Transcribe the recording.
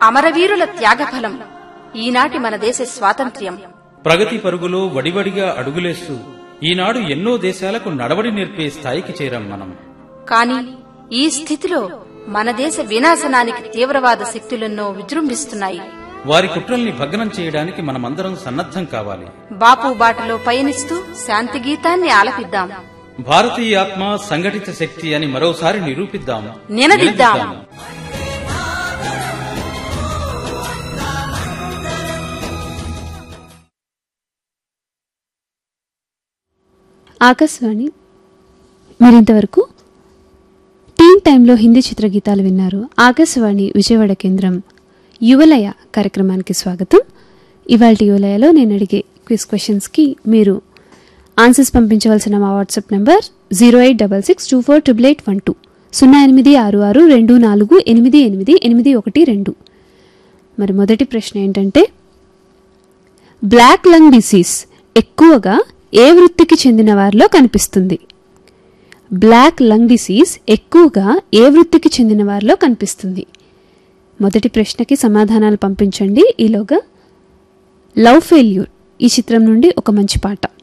అమరవీరుల త్యాగఫలం ఈనాటి మన దేశ స్వాతంత్ర్యం ప్రగతి పరుగులో వడివడిగా అడుగులేస్తూ ఈనాడు ఎన్నో దేశాలకు నడవడి నేర్పే స్థాయికి చేరాం మనం కాని ఈ స్థితిలో మన దేశ వినాశనానికి తీవ్రవాద శక్తులెన్నో విజృంభిస్తున్నాయి వారి కుట్రల్ని భగ్నం చేయడానికి మనమందరం సన్నద్ధం కావాలి బాపు బాటలో పయనిస్తూ శాంతి గీతాన్ని ఆలపిద్దాం భారతీయ ఆత్మ సంఘటిత శక్తి అని మరోసారి నిరూపిద్దాం నినదిద్దాం. ఆకాశవాణి మీరింతవరకు టీన్ టైంలో హిందీ చిత్రగీతాలు విన్నారు ఆకాశవాణి విజయవాడ కేంద్రం యువలయ కార్యక్రమానికి స్వాగతం ఇవాళ యువలయలో నేను అడిగే క్విజ్ క్వశ్చన్స్కి మీరు ఆన్సర్స్ పంపించవలసిన మా WhatsApp number zero eight double six two four triple eight one two సున్నా ఎనిమిది ఆరు ఆరు రెండు నాలుగు ఎనిమిది ఎనిమిది ఎనిమిది ఒకటి రెండు మరి మొదటి ప్రశ్న ఏంటంటే బ్లాక్ లంగ్ డిసీజ్ ఎక్కువగా ఏ వృత్తికి చెందిన వారిలో కనిపిస్తుంది బ్లాక్ లంగ్ డిసీజ్ ఎక్కువగా ఏ వృత్తికి చెందిన వారిలో కనిపిస్తుంది మొదటి ప్రశ్నకి సమాధానాలు పంపించండి ఈలోగా లవ్ ఫెయిల్యూర్ ఈ చిత్రం నుండి ఒక మంచి పాట